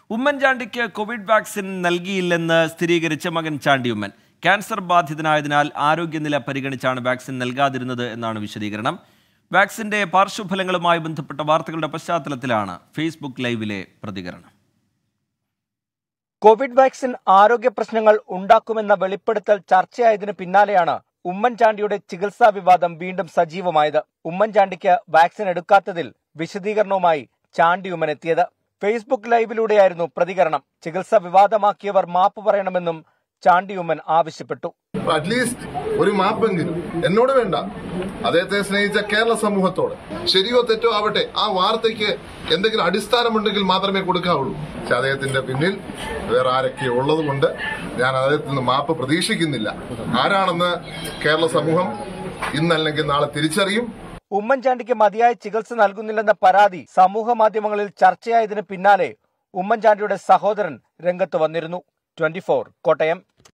ഉമ്മൻചാണ്ടിക്ക് Covid vaccine നൽകിയില്ലെന്ന് സ്ഥിരീകരിച്ച മകൻ ചാണ്ടി ഉമ്മൻ ക്യാൻസർ ബാധിതനായതിനാൽ ആരോഗ്യനില പരിഗണിച്ചാണ് വാക്സിൻ നൽകാതിരുന്നത് എന്നാണ് വിശദീകരണം വാക്സിന്റെ പാർശ്വഫലങ്ങളുമായി ബന്ധപ്പെട്ട വാർത്തകളുടെ പശ്ചാത്തലത്തിലാണ് ഫേസ്ബുക്ക് ലൈവിലെ പ്രതികരണം കോവിഡ് വാക്സിൻ ആരോഗ്യ പ്രശ്നങ്ങൾ ഉണ്ടാക്കുമെന്ന വെളിപ്പെടുത്തൽ ചർച്ചയായതിനു പിന്നാലെയാണ് ഉമ്മൻചാണ്ടിയുടെ ചികിത്സാ വിവാദം വീണ്ടും സജീവമായത് ഉമ്മൻചാണ്ടിക്ക് വാക്സിൻ എടുക്കാത്തതിൽ വിശദീകരണവുമായി ചാണ്ടി ഉമ്മൻ എത്തിയത് ഫേസ്ബുക്ക് ലൈവിലൂടെയായിരുന്നു പ്രതികരണം ചികിത്സ വിവാദമാക്കിയവർ മാപ്പ് പറയണമെന്നും ചാണ്ടി ഉമ്മൻ ആവശ്യപ്പെട്ടു അറ്റ്ലീസ്റ്റ് ഒരു മാപ്പെങ്കിലും എന്നോട് വേണ്ട അദ്ദേഹത്തെ സ്നേഹിച്ച കേരള സമൂഹത്തോട് ശരിയോ തെറ്റോ ആവട്ടെ ആ വാർത്തയ്ക്ക് എന്തെങ്കിലും അടിസ്ഥാനമുണ്ടെങ്കിൽ മാത്രമേ കൊടുക്കാവുള്ളൂ പക്ഷെ അദ്ദേഹത്തിന്റെ പിന്നിൽ വേറെ ആരൊക്കെ ഉള്ളത് കൊണ്ട് ഞാൻ അദ്ദേഹത്തിൽ നിന്ന് മാപ്പ് പ്രതീക്ഷിക്കുന്നില്ല ആരാണെന്ന് കേരള സമൂഹം ഇന്നല്ലെങ്കിൽ നാളെ തിരിച്ചറിയും ഉമ്മൻചാണ്ടിക്ക് മതിയായ ചികിത്സ നൽകുന്നില്ലെന്ന പരാതി സമൂഹ മാധ്യമങ്ങളിൽ ചർച്ചയായതിനു പിന്നാലെ ഉമ്മൻചാണ്ടിയുടെ സഹോദരൻ രംഗത്ത് വന്നിരുന്നു ട്വന്റി കോട്ടയം